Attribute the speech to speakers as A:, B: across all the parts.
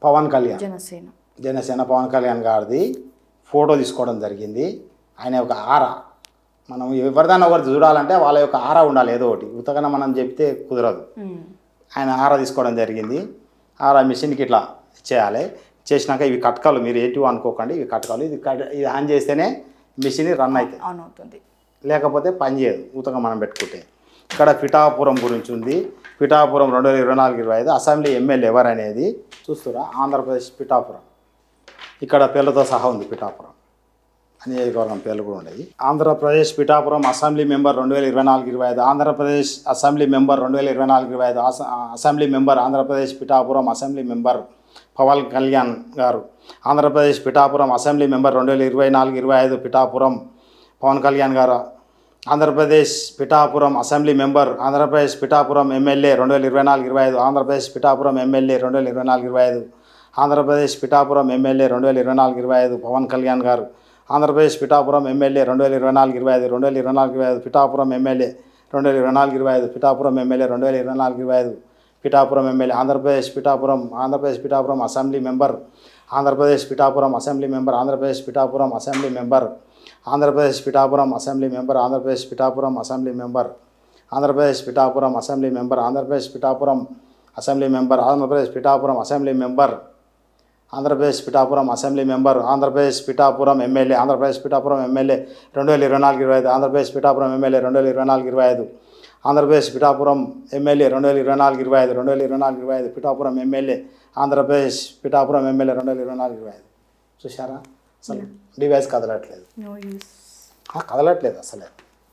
A: పవన్ కళ్యాణ్
B: జనసేన
A: జనసేన పవన్ కళ్యాణ్ గారిది ఫోటో తీసుకోవడం జరిగింది ఆయన యొక్క ఆరా మనం ఎవరిదైనా ఒకటి చూడాలంటే వాళ్ళ యొక్క ఆరా ఉండాలి ఏదో ఒకటి ఉతకన మనం చెప్తే కుదరదు
B: మ్మ్.
A: ఆయన ఆరా తీసుకోవడం జరిగింది ఆరా మిషన్కి ఇట్లా చేయాలి చేసినాక ఇవి కట్కాలు మీరు ఏంటివి అనుకోకండి ఇవి కట్కాలు ఇది కట్ ఇది ఆన్ చేస్తేనే మిషన్ రన్ అవుతుంది
B: ఆన్ అవుతుంది
A: లేకపోతే పని చేయదు ఉతక మనం పెట్టుకుంటే ఇక్కడ పిఠాపురం గురించి ఉంది పిఠాపురం రెండు వేల ఇరవై నాలుగు ఇరవై ఐదు అసెంబ్లీ ఎమ్మెల్యే ఎవరు అనేది చూస్తురా ఆంధ్రప్రదేశ్ పిఠాపురం ఇక్కడ పేర్లతో సహా ఉంది పిఠాపురం నియోజకవర్గం పేర్లు కూడా ఉన్నాయి ఆంధ్రప్రదేశ్ పిఠాపురం అసెంబ్లీ మెంబర్ రెండు వేల ఇరవై నాలుగు ఇరవై ఐదు ఆంధ్రప్రదేశ్ అసెంబ్లీ మెంబర్ రెండు వేల ఇరవై నాలుగు ఇరవై ఐదు అస- assembly member Andhra Pradesh Pithapuram assembly member Pawan Kalyan గారు ఆంధ్రప్రదేశ్ పిఠాపురం అసెంబ్లీ మెంబర్ రెండు వేల ఇరవై నాలుగు ఇరవై ఐదు పిఠాపురం పవన్ కళ్యాణ్ గారు Andhra Pradesh Pithapuram assembly member Andhra Pradesh Pithapuram MLA రెండు వేల ఇరవై నాలుగు ఇరవై ఐదు ఆంధ్రప్రదేశ్ పిఠాపురం ఎమ్మెల్యే రెండు వేల ఇరవై నాలుగు ఇరవై ఐదు ఆంధ్రప్రదేశ్ పిఠాపురం ఎమ్మెల్యే రెండు వేల ఇరవై నాలుగు ఇరవై ఐదు పవన్ కళ్యాణ్ గారు ఆంధ్రప్రదేశ్ పిఠాపురం ఎమ్మెల్యే రెండు వేల ఇరవై నాలుగు ఇరవై ఐదు రెండు వేల ఇరవై నాలుగు ఇరవై ఐదు పిఠాపురం ఎమ్మెల్యే రెండు వేల ఇరవై నాలుగు ఇరవై ఐదు పిఠాపురం ఎమ్మెల్యే రెండు వేల ఇరవై నాలుగు ఇరవై ఐదు Pithapuram MLA Andhra Pradesh Pithapuram Andhra Pradesh Pithapuram assembly member Andhra Pradesh Pithapuram assembly member Andhra Pradesh Pithapuram assembly member Andhra Pradesh Pithapuram assembly member Andhra Pradesh Pithapuram assembly member Andhra Pradesh Pithapuram assembly member Andhra Pradesh Pithapuram assembly member Andhra Pradesh Pithapuram assembly member Andhra Pradesh Pithapuram assembly member Andhra Pradesh Pithapuram MLA Andhra Pradesh Pithapuram MLA రెండు వేల ఇరవై నాలుగు ఇరవై ఐదు ఆంధ్రప్రదేశ్ పిఠాపురం ఎమ్మెల్యే రెండు వేల ఇరవై నాలుగు ఇరవై ఐదు ఆంధ్రప్రదేశ్ పిఠాపురం ఎమ్మెల్యే రెండు వేల ఇరవై నాలుగు ఇరవై ఐదు రెండు వేల ఇరవై నాలుగు ఇరవై ఐదు పిఠాపురం ఎమ్మెల్యే ఆంధ్రప్రదేశ్ పిఠాపురం ఎమ్మెల్యే రెండు వేల ఇరవై నాలుగు ఇరవై ఐదు చూసారా అసలు డివైస్ కదలట్లేదు
B: నో యూస్
A: ఆ, కదలట్లేదు అసలే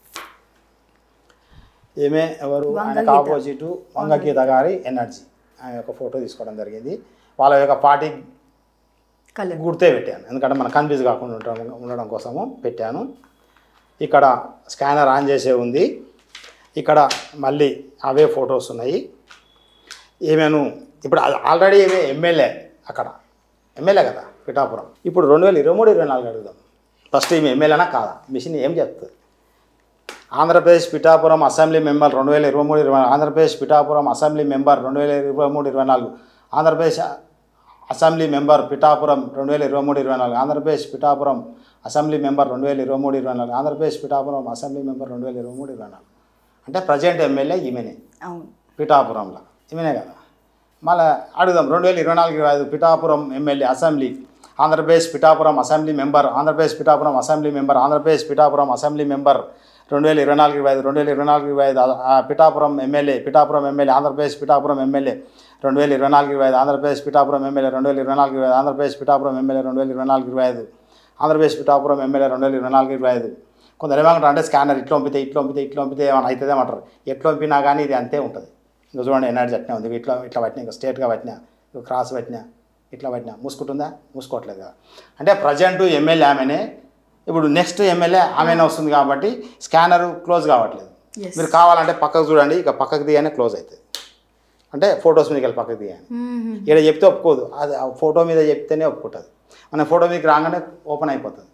A: ఈమె ఎవరు ఆయనకు ఆపోజిట్ వంగగీత గారి ఎనర్జీ ఆయన యొక్క ఫోటో తీసుకోవడం జరిగింది వాళ్ళ యొక్క పార్టీ
B: కలర్
A: గుర్తే పెట్టాను ఎందుకంటే మనం కన్ఫ్యూజ్ కాకుండా ఉండడం ఉండడం కోసము పెట్టాను ఇక్కడ స్కానర్ ఆన్ చేసే ఉంది ఇక్కడ మళ్ళీ అవే ఫొటోస్ ఉన్నాయి ఈమెను ఇప్పుడు ఆల్రెడీ ఈమె ఎమ్మెల్యే అక్కడ ఎమ్మెల్యే కదా పిఠాపురం ఇప్పుడు రెండు వేల ఇరవై మూడు ఇరవై నాలుగు అడుగుదాం ఫస్ట్ ఈమె ఎమ్మెల్యేనా కాదా మిషన్ ఏం చెప్తుంది ఆంధ్రప్రదేశ్ పిఠాపురం అసెంబ్లీ మెంబర్ రెండు వేల ఇరవై మూడు ఇరవై ఆంధ్రప్రదేశ్ పిఠాపురం అసెంబ్లీ మెంబర్ రెండు వేల ఇరవై మూడు ఇరవై నాలుగు ఆంధ్రప్రదేశ్ అసెంబ్లీ మెంబర్ పిఠాపురం రెండు వేల ఇరవై మూడు ఇరవై నాలుగు ఆంధ్రప్రదేశ్ పిఠాపురం అసెంబ్లీ మెంబర్ రెండు వేల ఇరవై మూడు ఇరవై నాలుగు ఆంధ్రప్రదేశ్ పిఠాపురం అసెంబ్లీ మెంబర్ రెండు వేల ఇరవై మూడు ఇరవై నాలుగు అంటే ప్రజెంట్ ఎమ్మెల్యే ఈమెనే
B: అవును
A: పిఠాపురంలో ఈమెనే కదా మళ్ళీ అడుగుదాం రెండు వేల ఇరవై నాలుగు ఇరవై ఐదు Pithapuram MLA assembly Andhra Pradesh Pithapuram assembly member Andhra Pradesh Pithapuram assembly member Andhra Pradesh Pithapuram assembly member రెండు వేల ఇరవై నాలుగు ఇరవై ఐదు రెండు వేల ఇరవై నాలుగు ఇరవై ఐదు ఆ Pithapuram MLA Pithapuram MLA Andhra Pradesh Pithapuram MLA రెండు వేల ఇరవై నాలుగు ఇరవై ఐదు ఆంధ్రప్రదేశ్ పిఠాపురం ఎమ్మెల్యే రెండు వేల ఇరవై నాలుగు ఇరవై ఐదు ఆంధ్రప్రదేశ్ పిఠాపురం ఎమ్మెల్యే రెండు వేల ఇరవై నాలుగు ఇరవై ఐదు ఆంధ్రప్రదేశ్ పిఠాపురం ఎమ్మెల్యే రెండు వేల ఇరవై నాలుగు ఇరవై ఐదు కొందరు ఏమంటారు అంటే స్కానర్ ఇట్లా పంపితే ఇట్లా పంపితే ఇట్లా పంపితే ఏమైనా అవుతుంది ఏమంటారు ఎట్లా పంపినా కానీ ఇది అంతే ఉంటుంది ఇంకా చూడండి ఎనర్జీ అట్నే ఉంది ఇట్లా ఇట్లా పట్టినా ఇంకా స్ట్రేట్గా పట్టినా ఇంకా క్రాస్ పట్టినా ఇట్లా పట్టినా మూసుకుంటుందా మూసుకోవట్లేదు కదా అంటే ప్రజెంట్ ఎమ్మెల్యే ఆమెనే ఇప్పుడు నెక్స్ట్ ఎమ్మెల్యే ఆమెనే వస్తుంది కాబట్టి స్కానర్ క్లోజ్ కావట్లేదు
B: Yes.
A: మీరు కావాలంటే పక్కకు చూడండి ఇక పక్కకు దిగానే క్లోజ్ అవుతుంది అంటే ఫొటోస్ మీదకి వెళ్ళి పక్కకు దిగాను ఇక్కడ చెప్తే ఒప్పుకోదు అది ఆ ఫోటో మీద చెప్తేనే ఒప్పుకుంటుంది మన ఫోటో మీదకి రాగానే ఓపెన్ అయిపోతుంది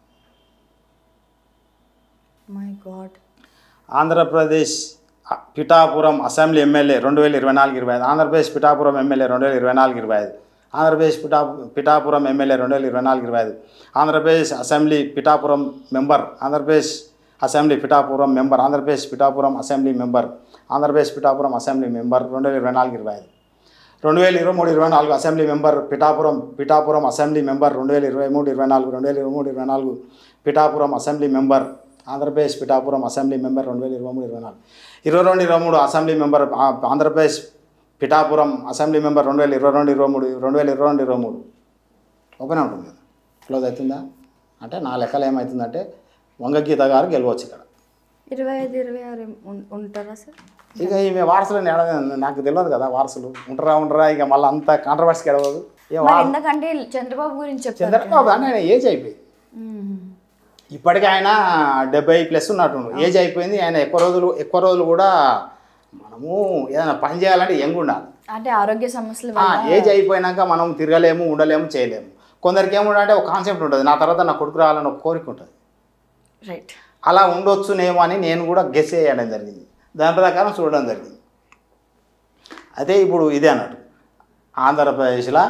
B: మై గాడ్
A: ఆంధ్రప్రదేశ్ అ- పిఠాపురం అసెంబ్లీ ఎమ్మెల్యే రెండు వేల ఇరవై నాలుగు ఇరవై ఐదు ఆంధ్రప్రదేశ్ పిఠాపురం ఎమ్మెల్యే రెండు వేల ఇరవై నాలుగు ఇరవై ఐదు ఆంధ్రప్రదేశ్ పిఠా పిఠాపురం ఎమ్మెల్యే రెండు వేల ఇరవై నాలుగు ఇరవై ఐదు Andhra Pradesh assembly Pithapuram member Andhra Pradesh assembly Pithapuram member Andhra Pradesh Pithapuram assembly member Andhra Pradesh Pithapuram assembly member రెండు వేల ఇరవై నాలుగు ఇరవై ఐదు రెండు వేల ఇరవై మూడు ఇరవై నాలుగు assembly member Pithapuram Pithapuram assembly member రెండు వేల ఇరవై మూడు ఇరవై నాలుగు రెండు వేల ఇరవై మూడు ఇరవై నాలుగు Pithapuram assembly member Andhra Pradesh Pithapuram assembly member రెండు వేల ఇరవై మూడు ఇరవై నాలుగు ఇరవై రెండు ఇరవై మూడు అసెంబ్లీ మెంబర్ ఆ- ఆంధ్రప్రదేశ్ పిఠాపురం అసెంబ్లీ మెంబర్ రెండు వేల ఇరవై రెండు ఇరవై మూడు రెండు వేల ఇరవై రెండు ఇరవై మూడు ఓపెన్ ఉంటుంది కదా క్లోజ్ అవుతుందా అంటే నా లెక్కలు ఏమవుతుందంటే వంగగీత గారు గెలవచ్చు ఇక్కడ
B: ఇరవై ఐదు ఇరవై ఆరు ఉం- ఉంటారా సార్
A: ఇక ఈమె వారసులు ఏడ నాకు తెలియదు కదా వారసులు ఉంటారా ఉండరా ఇక మళ్ళీ అంత కాంట్రవర్సీకి ఎడవదు ఏ
B: మరి ఎందుకంటే చంద్రబాబు గురించి చెప్తారు
A: చంద్రబాబు అని ఆయన ఏజ్ అయిపోయింది ఇప్పటికీ ఆయన డెబ్బై ప్లస్ ఉన్నట్టు ఏజ్ అయిపోయింది ఆయన ఎక్కువ రోజులు ఎక్కువ రోజులు కూడా మనము ఏదైనా పని చేయాలంటే యంగ్ ఉండాలి
B: అంటే ఆరోగ్య సమస్యల
A: ఆ,
B: వల్ల
A: ఏజ్ అయిపోయినాక మనం తిరగలేము ఉండలేము చేయలేము కొందరికి ఏముండంటే ఒక కాన్సెప్ట్ ఉంటుంది నా తర్వాత నా కొడుకు రావాలని ఒక కోరిక ఉంటుంది
B: రైట్
A: అలా ఉండొచ్చునేమో అని నేను కూడా గెస్ చేయడం జరిగింది దాని ప్రకారం చూడడం జరిగింది అయితే ఇప్పుడు ఇదే అన్నట్టు ఆంధ్రప్రదేశ్లో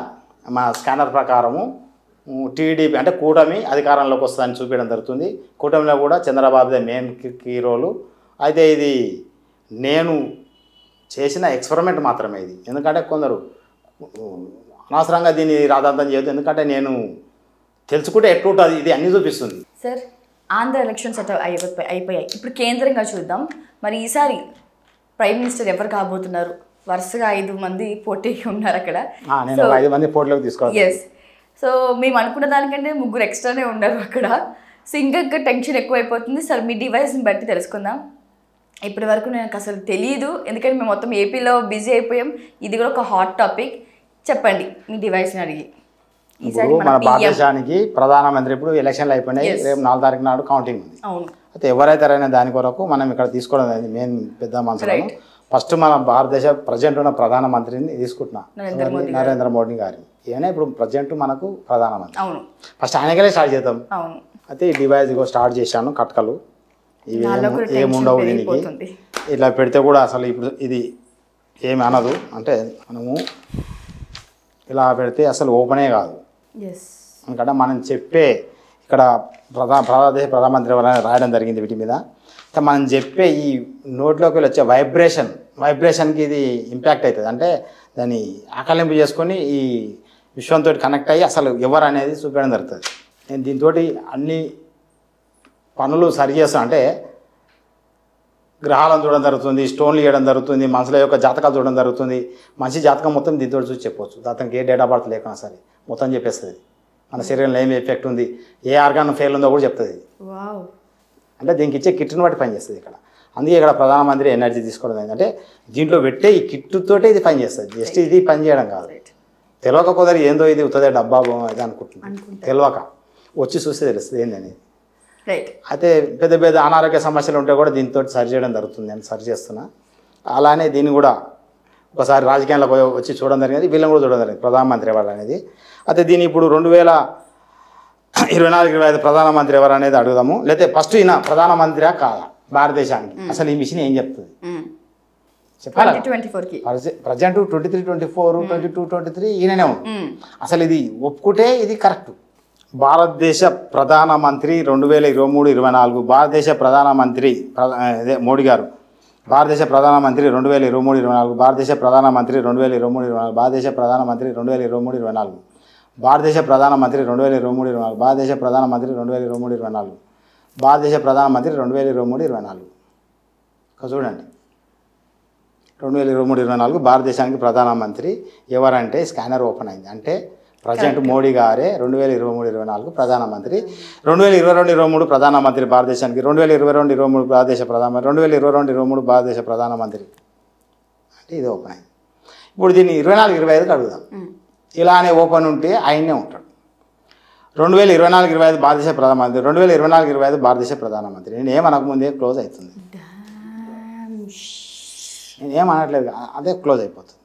A: మా స్కానర్ ప్రకారము టీడీపీ అంటే కూటమి అధికారంలోకి వస్తుందని చూపించడం జరుగుతుంది కూటమిలో కూడా చంద్రబాబుదే మెయిన్ కీ రోలు అయితే ఇది నేను చేసిన ఎక్స్పెరిమెంట్ మాత్రమే ఇది ఎందుకంటే కొందరు అనవసరంగా దీన్ని రాధాంతం చేయొద్దు ఎందుకంటే నేను తెలుసుకుంటే ఎట్లుంటుంది ఇది అన్నీ చూపిస్తుంది
B: సార్ ఆంధ్ర ఎలక్షన్స్ అట అయిపోయి అయిపోయాయి ఇప్పుడు కేంద్రంగా చూద్దాం మరి ఈసారి ప్రైమ్ మినిస్టర్ ఎవరు కాబోతున్నారు వరుసగా ఐదు మంది పోటీకి ఉన్నారు అక్కడ
A: ఆ, నేను ఒక ఐదు మంది పోటీలోకి తీసుకోవాలి
B: ఎస్ సో మేము అనుకున్న దానికంటే ముగ్గురు ఎక్స్ట్రానే ఉన్నారు అక్కడ సో ఇంకా టెన్షన్ ఎక్కువైపోతుంది సార్ మీ డివైస్ని బట్టి తెలుసుకుందాం ఇప్పటి వరకు నాకు అసలు తెలియదు ఎందుకంటే మేము మొత్తం ఏపీలో బిజీ అయిపోయాం ఇది కూడా ఒక హాట్ టాపిక్ చెప్పండి మీ డివైస్ని అడిగి ఈసారి
A: ఇప్పుడు
B: మన
A: మన
B: PM
A: భారతదేశానికి ప్రధానమంత్రి ఇప్పుడు ఎలక్షన్లు అయిపోయినాయి
B: Yes.
A: రేపు నాలుగు తారీఖు నాడు కౌంటింగ్ ఉంది
B: అవును
A: అయితే ఎవరైతే అయినా దాని కొరకు మనం ఇక్కడ తీసుకోవడం అనేది మెయిన్ పెద్ద మనసులను
B: Right.
A: ఫస్ట్ మన భారతదేశ ప్రజెంట్ ఉన్న ప్రధానమంత్రిని తీసుకుంటున్నాం
B: నరేంద్ర మోదీ గారు.
A: నరేంద్ర మోడీ గారిని ఈయన ఇప్పుడు ప్రజెంట్ మనకు ప్రధానమంత్రి
B: అవును
A: ఫస్ట్ ఆయనకే స్టార్ట్ చేద్దాం
B: అవును
A: అయితే ఈ డివైస్ ఇగో స్టార్ట్ చేశాను కట్కలు ఇవి
B: నాలో
A: ఏము-
B: కూడా టెన్షన్
A: ఏముండవు దీనికి
B: పెరిగిపోతుంది.
A: ఇట్లా పెడితే కూడా అసలు ఇప్పుడు ఇది ఏమి అనదు అంటే మనము ఇలా పెడితే అసలు ఓపెనే కాదు
B: ఎస్
A: ఎందుకంటే మనం చెప్పే ఇక్కడ ప్రధా ప్రధాన ప్రధానమంత్రి ఎవరైనా రాయడం జరిగింది వీటి మీద అయితే మనం చెప్పే ఈ నోట్లోకి వెళ్ళి వచ్చే వైబ్రేషన్ వైబ్రేషన్కి ఇది ఇంపాక్ట్ అవుతుంది అంటే దాన్ని ఆకలింపు చేసుకొని ఈ విశ్వంతో కనెక్ట్ అయ్యి అసలు ఎవరు అనేది చూపించడం జరుగుతుంది నేను దీంతో అన్ని పనులు సరి చేస్తాను అంటే గ్రహాలను చూడడం జరుగుతుంది స్టోన్లు ఇవ్వడం జరుగుతుంది మనుషుల యొక్క జాతకాలు చూడడం జరుగుతుంది మనిషి జాతకం మొత్తం దీంతో చూసి చెప్పవచ్చు అతనికి ఏ డేట్ ఆఫ్ బర్త్ లేకున్నా సరే మొత్తం చెప్పేస్తుంది మన శరీరంలో ఏమి ఎఫెక్ట్ ఉంది ఏ ఆర్గాన్ ఫెయిల్ ఉందో కూడా చెప్తుంది
B: వావ్
A: అంటే దీనికి ఇచ్చే కిట్ని బట్టి పనిచేస్తుంది ఇక్కడ అందుకే ఇక్కడ ప్రధానమంత్రి ఎనర్జీ తీసుకోవడం ఏంటంటే దీంట్లో పెట్టే ఈ కిట్టుతోటే ఇది పనిచేస్తుంది జస్ట్ ఇది పని చేయడం కాదు
B: రైట్
A: తెలియక కుదరి ఏందో ఇది ఉత్తదే డబ్బా బొమ్మ ఇది అనుకుంటున్నాను
B: అనుకుంటా.
A: తెలియక వచ్చి చూస్తే తెలుస్తుంది ఏందని
B: రైట్
A: అయితే పెద్ద పెద్ద అనారోగ్య సమస్యలు ఉంటే కూడా దీంతో సరి చేయడం జరుగుతుంది నేను సరి చేస్తున్నా అలానే దీన్ని కూడా ఒకసారి రాజకీయాల్లో పోయి వచ్చి చూడడం జరిగింది వీళ్ళని కూడా చూడడం జరిగింది ప్రధానమంత్రి ఎవరు అనేది అయితే దీన్ని ఇప్పుడు రెండు వేల ఇరవై నాలుగు ఇరవై ఐదు ప్రధానమంత్రి ఎవరు అనేది అడుగుదాము లేకపోతే ఫస్ట్ ఈయన ప్రధానమంత్రియా కాదా భారతదేశానికి అసలు ఈ మిషన్ ఏం చెప్తుంది చెప్పాలి
B: ట్వంటీ ట్వంటీ ఫోర్కి
A: present twenty three twenty four twenty two twenty three ఈయననే ఉంది అసలు ఇది ఒప్పుకుంటే ఇది కరెక్ట్ భారతదేశ ప్రధానమంత్రి రెండు వేల ఇరవై మూడు ఇరవై నాలుగు భారతదేశ ప్రధానమంత్రి ప్రధా- అదే మోడీ గారు భారతదేశ ప్రధానమంత్రి రెండు వేల ఇరవై మూడు ఇరవై నాలుగు భారతదేశ ప్రధానమంత్రి రెండు వేల ఇరవై మూడు ఇరవై నాలుగు భారతదేశ ప్రధానమంత్రి రెండు వేల ఇరవై మూడు ఇరవై నాలుగు భారతదేశ ప్రధానమంత్రి రెండు వేల ఇరవై మూడు ఇరవై నాలుగు భారతదేశ ప్రధానమంత్రి రెండు వేల ఇరవై మూడు ఇరవై నాలుగు భారతదేశ ప్రధానమంత్రి రెండు వేల ఇరవై మూడు ఇరవై నాలుగు ఇక్కడ చూడండి రెండు వేల ఇరవై మూడు ఇరవై నాలుగు భారతదేశానికి ప్రధానమంత్రి ఎవరంటే స్కానర్ ఓపెన్ అయింది అంటే ప్రజెంట్ మోడీ గారే రెండు వేల ఇరవై మూడు ఇరవై నాలుగు ప్రధానమంత్రి రెండు వేల ఇరవై రెండు ఇరవై మూడు ప్రధానమంత్రి భారతదేశానికి రెండు వేల ఇరవై రెండు ఇరవై మూడు భారతదేశ ప్రధానమంత్రి రెండు వేల ఇరవై రెండు ఇరవై మూడు భారతదేశ ప్రధానమంత్రి అంటే ఇది ఓపెన్ అయింది ఇప్పుడు దీన్ని ఇరవై నాలుగు ఇరవై ఐదుకి అడుగుదాం ఇలానే ఓపెన్ ఉంటే ఆయన్నే ఉంటాడు రెండు వేల ఇరవై నాలుగు ఇరవై ఐదు భారతదేశ ప్రధానమంత్రి రెండు వేల ఇరవై నాలుగు ఇరవై ఐదు భారతదేశ ప్రధానమంత్రి నేను ఏమనకముందే క్లోజ్ అవుతుంది నేను ఏం అనట్లేదు అదే క్లోజ్ అయిపోతుంది